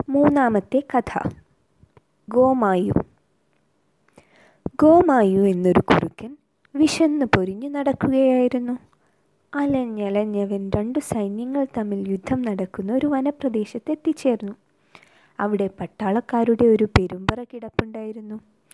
മൂന്നാമത്തെ കഥ ഗോമായു ഗോമായു എന്നൊരു കുറുക്കൻ വിശന്ന് പൊരിഞ്ഞു നടക്കുകയായിരുന്നു അലഞ്ഞലഞ്ഞവൻ രണ്ടു സൈന്യങ്ങൾ തമ്മിൽ യുദ്ധം നടക്കുന്ന ഒരു വനപ്രദേശത്ത് എത്തിച്ചേർന്നു അവിടെ പട്ടാളക്കാരുടെ ഒരു പെരുമ്പറ കിടപ്പുണ്ടായിരുന്നു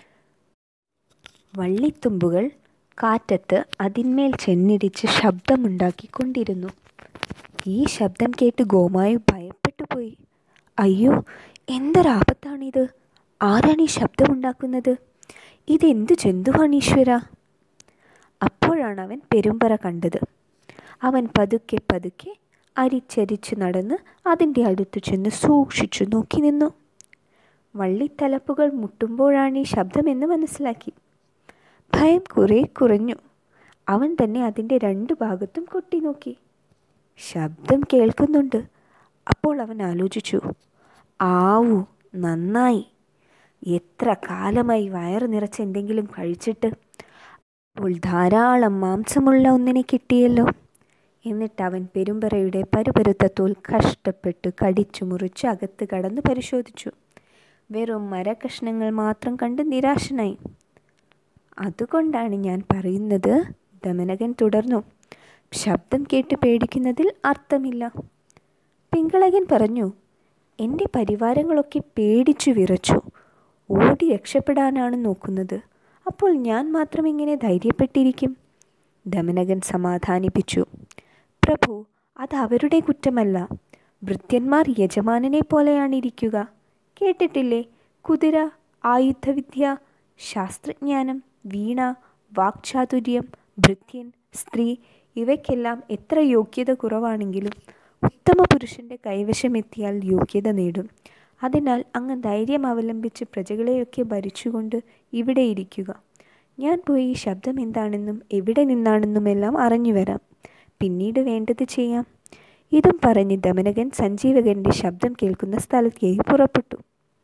വള്ളിത്തുമ്പുകൾ കാറ്റത്ത് അതിന്മേൽ ചെന്നിടിച്ച് ശബ്ദമുണ്ടാക്കിക്കൊണ്ടിരുന്നു ഈ ശബ്ദം കേട്ട് ഗോമായു ഭയപ്പെട്ടു പോയി അയ്യോ എന്തൊരാപത്താണിത് ആരാണ് ഈ ശബ്ദമുണ്ടാക്കുന്നത് ഇതെന്തു ജന്തുവാണ് ഈശ്വര അപ്പോഴാണ് അവൻ പെരുമ്പറ കണ്ടത് അവൻ പതുക്കെ പതുക്കെ അരിച്ചരിച്ച് നടന്ന് അതിൻ്റെ അടുത്തു ചെന്ന് സൂക്ഷിച്ചു നോക്കി നിന്നു വള്ളിത്തലപ്പുകൾ മുട്ടുമ്പോഴാണ് ഈ ശബ്ദമെന്ന് മനസ്സിലാക്കി ഭയം കുറെ കുറഞ്ഞു അവൻ തന്നെ അതിൻ്റെ രണ്ട് ഭാഗത്തും കൊട്ടി നോക്കി ശബ്ദം കേൾക്കുന്നുണ്ട് അപ്പോൾ അവൻ ആലോചിച്ചു ആവു നന്നായി എത്ര കാലമായി വയറ് നിറച്ച് എന്തെങ്കിലും കഴിച്ചിട്ട് അപ്പോൾ ധാരാളം മാംസമുള്ള ഒന്നിനെ കിട്ടിയല്ലോ എന്നിട്ട് അവൻ പെരുമ്പറയുടെ പരുപരുത്ത തോൽ കഷ്ടപ്പെട്ട് കടിച്ചു മുറിച്ച് അകത്ത് കടന്ന് പരിശോധിച്ചു വെറും മരകഷ്ണങ്ങൾ മാത്രം കണ്ട് നിരാശനായി അതുകൊണ്ടാണ് ഞാൻ പറയുന്നത് ദമനകൻ തുടർന്നു ശബ്ദം കേട്ട് പേടിക്കുന്നതിൽ അർത്ഥമില്ല പിങ്കളകൻ പറഞ്ഞു എൻ്റെ പരിവാരങ്ങളൊക്കെ പേടിച്ചു വിറച്ചു ഓടി രക്ഷപ്പെടാനാണ് നോക്കുന്നത് അപ്പോൾ ഞാൻ മാത്രം ഇങ്ങനെ ധൈര്യപ്പെട്ടിരിക്കും ദമനകൻ സമാധാനിപ്പിച്ചു പ്രഭു അത് അവരുടെ കുറ്റമല്ല ഭൃത്യന്മാർ യജമാനനെ പോലെയാണ് ഇരിക്കുക കേട്ടിട്ടില്ലേ കുതിര ആയുധവിദ്യ ശാസ്ത്രജ്ഞാനം വീണ വാക്ചാതുര്യം ഭൃത്യൻ സ്ത്രീ ഇവയ്ക്കെല്ലാം എത്ര യോഗ്യത കുറവാണെങ്കിലും ഉത്തമ പുരുഷൻ്റെ കൈവശമെത്തിയാൽ യോഗ്യത നേടും അതിനാൽ അങ്ങ് ധൈര്യം അവലംബിച്ച് പ്രജകളെയൊക്കെ ഭരിച്ചുകൊണ്ട് ഇവിടെ ഇരിക്കുക ഞാൻ പോയി ഈ ശബ്ദം എന്താണെന്നും എവിടെ നിന്നാണെന്നുമെല്ലാം അറിഞ്ഞു വരാം പിന്നീട് വേണ്ടത് ചെയ്യാം ഇതും പറഞ്ഞ് ദമനകൻ സഞ്ജീവകന്റെ ശബ്ദം കേൾക്കുന്ന സ്ഥലത്തേക്ക് പുറപ്പെട്ടു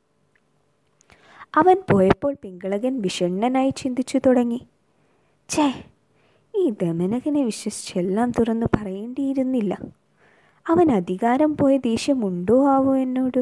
അവൻ പോയപ്പോൾ പിങ്കളകൻ വിഷണ്ണനായി ചിന്തിച്ചു തുടങ്ങി ഛേ ഈ ദമനകനെ വിശ്വസിച്ചെല്ലാം തുറന്നു പറയേണ്ടിയിരുന്നില്ല അവൻ അധികാരം പോയ ദേഷ്യമുണ്ടോ ആവോ എന്നോട്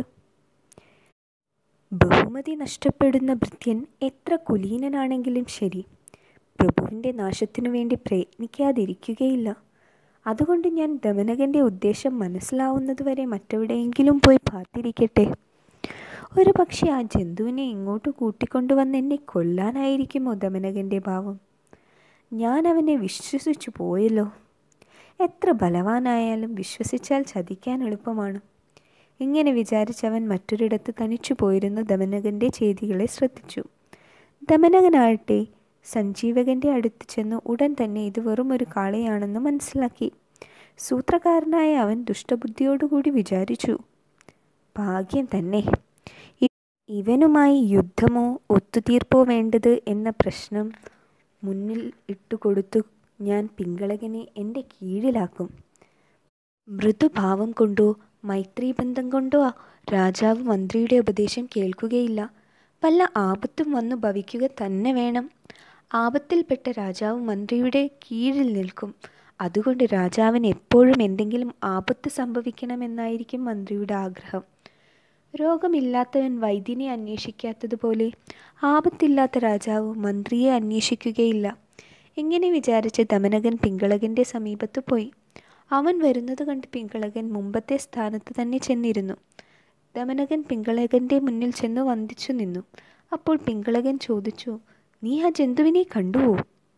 ബഹുമതി നഷ്ടപ്പെടുന്ന ഭൃത്യൻ എത്ര കുലീനനാണെങ്കിലും ശരി പ്രഭുവിൻ്റെ നാശത്തിനു വേണ്ടി പ്രയത്നിക്കാതിരിക്കുകയില്ല അതുകൊണ്ട് ഞാൻ ദമനകൻ്റെ ഉദ്ദേശം മനസ്സിലാവുന്നതുവരെ മറ്റെവിടെയെങ്കിലും പോയി പാർത്തിരിക്കട്ടെ ഒരു പക്ഷേ ആ ജന്തുവിനെ ഇങ്ങോട്ട് കൂട്ടിക്കൊണ്ടുവന്ന് എന്നെ കൊല്ലാനായിരിക്കുമോ ദമനകൻ്റെ ഭാവം ഞാൻ അവനെ വിശ്വസിച്ചു പോയല്ലോ എത്ര ബലവാനായാലും വിശ്വസിച്ചാൽ ചതിക്കാൻ എളുപ്പമാണ് ഇങ്ങനെ വിചാരിച്ചവൻ മറ്റൊരിടത്ത് തനിച്ചു പോയിരുന്ന ദമനകൻ്റെ ചെയ്തികളെ ശ്രദ്ധിച്ചു ദമനകനാകട്ടെ സഞ്ജീവകൻ്റെ അടുത്ത് ചെന്ന് ഉടൻ തന്നെ ഇത് വെറും ഒരു കാളയാണെന്ന് മനസ്സിലാക്കി സൂത്രകാരനായ അവൻ ദുഷ്ടബുദ്ധിയോടുകൂടി വിചാരിച്ചു ഭാഗ്യം തന്നെ ഇവനുമായി യുദ്ധമോ ഒത്തുതീർപ്പോ വേണ്ടത് എന്ന പ്രശ്നം മുന്നിൽ ഇട്ടുകൊടുത്തു ഞാൻ പിങ്കളകനെ എൻ്റെ കീഴിലാക്കും മൃദുഭാവം കൊണ്ടോ മൈത്രീബന്ധം കൊണ്ടോ രാജാവ് മന്ത്രിയുടെ ഉപദേശം കേൾക്കുകയില്ല വല്ല ആപത്തും വന്നു ഭവിക്കുക തന്നെ വേണം ആപത്തിൽപ്പെട്ട രാജാവ് മന്ത്രിയുടെ കീഴിൽ നിൽക്കും അതുകൊണ്ട് രാജാവിന് എപ്പോഴും എന്തെങ്കിലും ആപത്ത് സംഭവിക്കണമെന്നായിരിക്കും മന്ത്രിയുടെ ആഗ്രഹം രോഗമില്ലാത്തവൻ വൈദ്യനെ അന്വേഷിക്കാത്തതുപോലെ ആപത്തില്ലാത്ത രാജാവ് മന്ത്രിയെ അന്വേഷിക്കുകയില്ല ഇങ്ങനെ വിചാരിച്ച് ദമനകൻ പിങ്കളകൻ്റെ സമീപത്ത് പോയി അവൻ വരുന്നത് കണ്ട് പിങ്കളകൻ മുമ്പത്തെ സ്ഥാനത്ത് തന്നെ ചെന്നിരുന്നു ദമനകൻ പിങ്കളകൻ്റെ മുന്നിൽ ചെന്ന് വന്ദിച്ചു നിന്നു അപ്പോൾ പിങ്കളകൻ ചോദിച്ചു നീ ആ ജന്തുവിനെ കണ്ടുവോ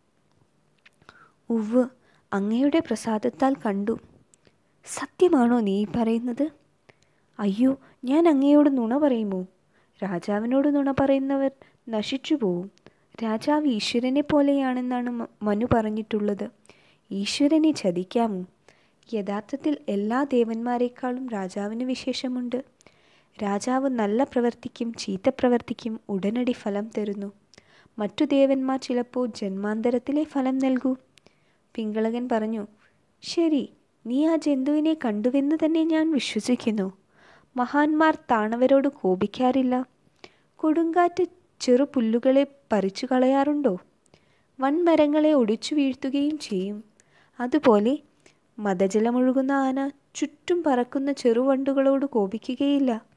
ഉവ് അങ്ങയുടെ പ്രസാദത്താൽ കണ്ടു സത്യമാണോ നീ പറയുന്നത് അയ്യോ ഞാൻ അങ്ങയോട് നുണ പറയുമോ രാജാവിനോട് നുണ പറയുന്നവർ നശിച്ചു പോവും രാജാവ് ഈശ്വരനെ പോലെയാണെന്നാണ് മനു പറഞ്ഞിട്ടുള്ളത് ഈശ്വരനെ ചതിക്കാമോ യഥാർത്ഥത്തിൽ എല്ലാ ദേവന്മാരെക്കാളും രാജാവിന് വിശേഷമുണ്ട് രാജാവ് നല്ല പ്രവർത്തിക്കും ചീത്ത പ്രവർത്തിക്കും ഉടനടി ഫലം തരുന്നു മറ്റു ദേവന്മാർ ചിലപ്പോൾ ജന്മാന്തരത്തിലെ ഫലം നൽകൂ പിങ്കളകൻ പറഞ്ഞു ശരി നീ ആ ജന്തുവിനെ കണ്ടുവെന്ന് തന്നെ ഞാൻ വിശ്വസിക്കുന്നു മഹാന്മാർ താണവരോട് കോപിക്കാറില്ല കൊടുങ്കാറ്റ് ചെറു പുല്ലുകളെ പറിച്ചു കളയാറുണ്ടോ വൻമരങ്ങളെ ഒടിച്ചു വീഴ്ത്തുകയും ചെയ്യും അതുപോലെ മതജലമൊഴുകുന്ന ആന ചുറ്റും പറക്കുന്ന ചെറുവണ്ടുകളോട് കോപിക്കുകയില്ല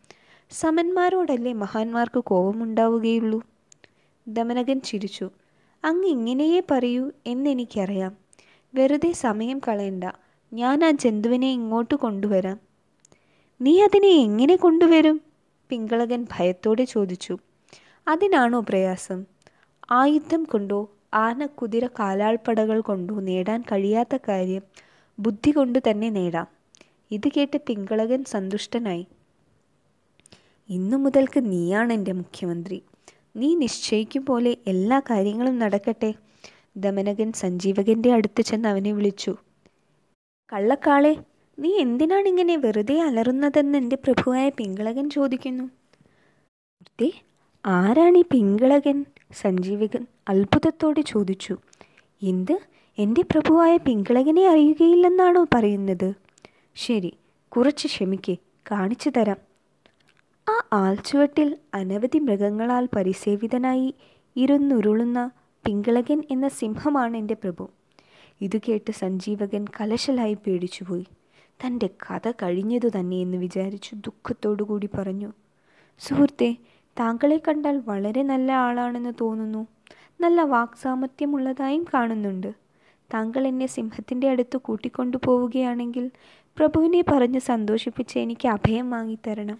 സമന്മാരോടല്ലേ മഹാന്മാർക്ക് കോപമുണ്ടാവുകയുള്ളൂ ദമനകൻ ചിരിച്ചു അങ്ങ് ഇങ്ങനെയേ പറയൂ എന്നെനിക്കറിയാം വെറുതെ സമയം കളയണ്ട ഞാൻ ആ ജന്തുവിനെ ഇങ്ങോട്ട് കൊണ്ടുവരാം നീ അതിനെ എങ്ങനെ കൊണ്ടുവരും പിങ്കളകൻ ഭയത്തോടെ ചോദിച്ചു അതിനാണോ പ്രയാസം ആയുധം കൊണ്ടോ ആന കുതിര കാലാൾപ്പടകൾ കൊണ്ടോ നേടാൻ കഴിയാത്ത കാര്യം ബുദ്ധി കൊണ്ട് തന്നെ നേടാം ഇത് കേട്ട് പിങ്കളകൻ സന്തുഷ്ടനായി ഇന്നു മുതൽക്ക് നീയാണ് എൻ്റെ മുഖ്യമന്ത്രി നീ നിശ്ചയിക്കും പോലെ എല്ലാ കാര്യങ്ങളും നടക്കട്ടെ ദമനകൻ സഞ്ജീവകന്റെ അടുത്ത് ചെന്ന് അവനെ വിളിച്ചു കള്ളക്കാളെ നീ എന്തിനാണ് ഇങ്ങനെ വെറുതെ അലറുന്നതെന്ന് എൻ്റെ പ്രഭുവായ പിങ്കളകൻ ചോദിക്കുന്നു ദേ, ആരാണ് ഈ പിങ്കളകൻ സഞ്ജീവകൻ അത്ഭുതത്തോടെ ചോദിച്ചു എന്ത് എൻ്റെ പ്രഭുവായ പിങ്കളകനെ അറിയുകയില്ലെന്നാണോ പറയുന്നത് ശരി കുറച്ച് ക്ഷമിക്ക് കാണിച്ചു തരാം ആ ആൽച്ചുവട്ടിൽ അനവധി മൃഗങ്ങളാൽ പരിസേവിതനായി ഇരുന്നുരുളുന്ന പിങ്കളകൻ എന്ന സിംഹമാണ് എൻ്റെ പ്രഭു ഇത് കേട്ട് സഞ്ജീവകൻ കലശലായി പേടിച്ചുപോയി തൻ്റെ കഥ കഴിഞ്ഞതു തന്നെ എന്ന് വിചാരിച്ചു ദുഃഖത്തോടു കൂടി പറഞ്ഞു സുഹൃത്തെ താങ്കളെ കണ്ടാൽ വളരെ നല്ല ആളാണെന്ന് തോന്നുന്നു നല്ല വാക്സാമർത്ഥ്യമുള്ളതായും കാണുന്നുണ്ട് താങ്കൾ എന്നെ സിംഹത്തിൻ്റെ അടുത്ത് കൂട്ടിക്കൊണ്ടു പോവുകയാണെങ്കിൽ പ്രഭുവിനെ പറഞ്ഞ് സന്തോഷിപ്പിച്ച് എനിക്ക് അഭയം വാങ്ങിത്തരണം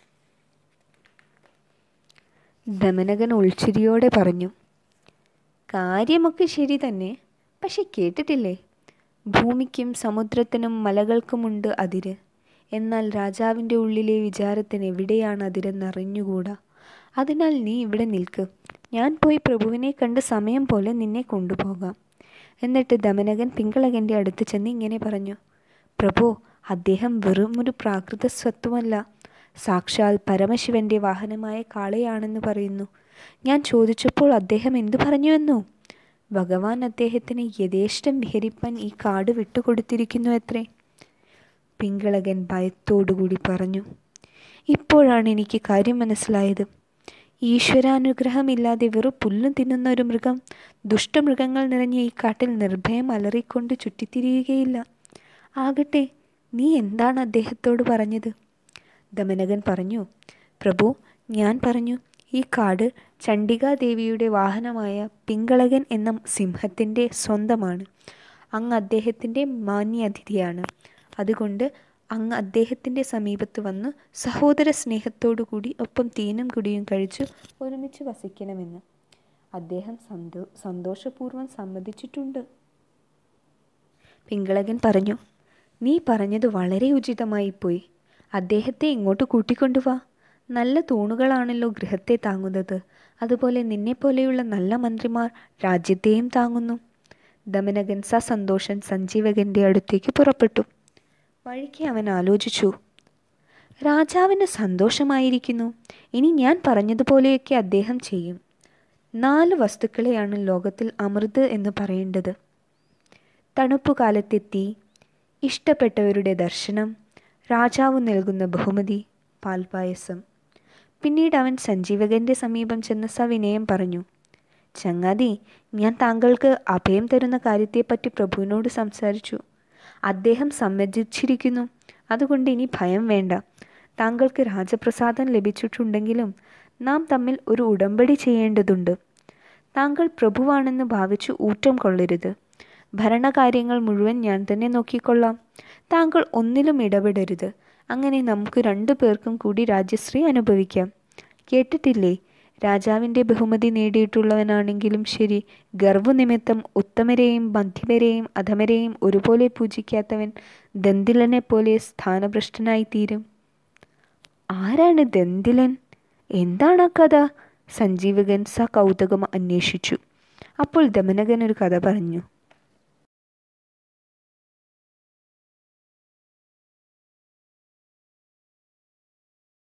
ദമനകൻ ഉൾച്ചിരിയോടെ പറഞ്ഞു കാര്യമൊക്കെ ശരി തന്നെ പക്ഷെ കേട്ടിട്ടില്ലേ ഭൂമിക്കും സമുദ്രത്തിനും മലകൾക്കുമുണ്ട് അതിര് എന്നാൽ രാജാവിൻ്റെ ഉള്ളിലെ വിചാരത്തിന് എവിടെയാണ് അതിരെന്നറിഞ്ഞുകൂടാ അതിനാൽ നീ ഇവിടെ നിൽക്ക് ഞാൻ പോയി പ്രഭുവിനെ കണ്ട് സമയം പോലെ നിന്നെ കൊണ്ടുപോകാം എന്നിട്ട് ദമനകൻ പിങ്കളകൻ്റെ അടുത്ത് ചെന്ന് ഇങ്ങനെ പറഞ്ഞു പ്രഭു അദ്ദേഹം വെറും ഒരു പ്രാകൃത സ്വത്വമല്ല സാക്ഷാൽ പരമശിവന്റെ വാഹനമായ കാളയാണെന്ന് പറയുന്നു ഞാൻ ചോദിച്ചപ്പോൾ അദ്ദേഹം എന്തു പറഞ്ഞുവെന്നോ ഭഗവാൻ അദ്ദേഹത്തിന് യഥേഷ്ടം വിഹരിപ്പാൻ ഈ കാട് വിട്ടുകൊടുത്തിരിക്കുന്നു അത്രേ പിങ്കളകൻ ഭയത്തോടുകൂടി പറഞ്ഞു ഇപ്പോഴാണ് എനിക്ക് കാര്യം മനസ്സിലായത് ഈശ്വരാനുഗ്രഹമില്ലാതെ വെറു പുല്ലും തിന്നുന്ന ഒരു മൃഗം ദുഷ്ടമൃഗങ്ങൾ നിറഞ്ഞ ഈ കാട്ടിൽ നിർഭയം അലറിക്കൊണ്ട് ചുറ്റിത്തിരിയുകയില്ല ആകട്ടെ നീ എന്താണ് അദ്ദേഹത്തോട് പറഞ്ഞത് ദമനകൻ പറഞ്ഞു പ്രഭു ഞാൻ പറഞ്ഞു ഈ കാട് ചണ്ഡികാദേവിയുടെ വാഹനമായ പിങ്കളകൻ എന്ന സിംഹത്തിൻ്റെ സ്വന്തമാണ് അങ്ങ് അദ്ദേഹത്തിൻ്റെ മാന്യാതിഥിയാണ് അതുകൊണ്ട് അങ്ങ് അദ്ദേഹത്തിൻ്റെ സമീപത്ത് വന്ന് സഹോദര സ്നേഹത്തോടു കൂടി ഒപ്പം തീനും കുടിയും കഴിച്ച് ഒരുമിച്ച് വസിക്കണമെന്ന് അദ്ദേഹം സന്തോ സന്തോഷപൂർവ്വം സമ്മതിച്ചിട്ടുണ്ട് പിങ്കളകൻ പറഞ്ഞു നീ പറഞ്ഞത് വളരെ ഉചിതമായി പോയി അദ്ദേഹത്തെ ഇങ്ങോട്ട് കൂട്ടിക്കൊണ്ടുവാ നല്ല തൂണുകളാണല്ലോ ഗൃഹത്തെ താങ്ങുന്നത് അതുപോലെ നിന്നെപ്പോലെയുള്ള നല്ല മന്ത്രിമാർ രാജ്യത്തെയും താങ്ങുന്നു ദമനകൻ സസന്തോഷൻ സഞ്ജീവകന്റെ അടുത്തേക്ക് പുറപ്പെട്ടു വഴിക്ക് അവൻ ആലോചിച്ചു രാജാവിന് സന്തോഷമായിരിക്കുന്നു ഇനി ഞാൻ പറഞ്ഞതുപോലെയൊക്കെ അദ്ദേഹം ചെയ്യും നാല് വസ്തുക്കളെയാണ് ലോകത്തിൽ അമൃത് എന്ന് പറയേണ്ടത് തണുപ്പുകാലത്തെത്തി ഇഷ്ടപ്പെട്ടവരുടെ ദർശനം രാജാവ് നൽകുന്ന ബഹുമതി പാൽപായസം പിന്നീട് അവൻ സഞ്ജീവകന്റെ സമീപം ചെന്ന് സവിനയം പറഞ്ഞു ചങ്ങാതി ഞാൻ താങ്കൾക്ക് അഭയം തരുന്ന കാര്യത്തെപ്പറ്റി പ്രഭുവിനോട് സംസാരിച്ചു അദ്ദേഹം സമ്മതിച്ചിരിക്കുന്നു അതുകൊണ്ട് ഇനി ഭയം വേണ്ട താങ്കൾക്ക് രാജപ്രസാദം ലഭിച്ചിട്ടുണ്ടെങ്കിലും നാം തമ്മിൽ ഒരു ഉടമ്പടി ചെയ്യേണ്ടതുണ്ട് താങ്കൾ പ്രഭുവാണെന്ന് ഭാവിച്ച് ഊറ്റം കൊള്ളരുത് ഭരണകാര്യങ്ങൾ മുഴുവൻ ഞാൻ തന്നെ നോക്കിക്കൊള്ളാം താങ്കൾ ഒന്നിലും ഇടപെടരുത് അങ്ങനെ നമുക്ക് രണ്ടു പേർക്കും കൂടി രാജ്യശ്രീ അനുഭവിക്കാം കേട്ടിട്ടില്ലേ രാജാവിൻ്റെ ബഹുമതി നേടിയിട്ടുള്ളവനാണെങ്കിലും ശരി ഗർവനിമിത്തം ഉത്തമരെയും മധ്യമരെയും അധമരെയും ഒരുപോലെ പൂജിക്കാത്തവൻ ദന്തിലനെ പോലെ സ്ഥാനഭ്രഷ്ടനായി തീരും ആരാണ് ദന്തിലൻ എന്താണ് ആ കഥ സഞ്ജീവകൻ സ കൗതുകം അന്വേഷിച്ചു അപ്പോൾ ദമനകൻ ഒരു കഥ പറഞ്ഞു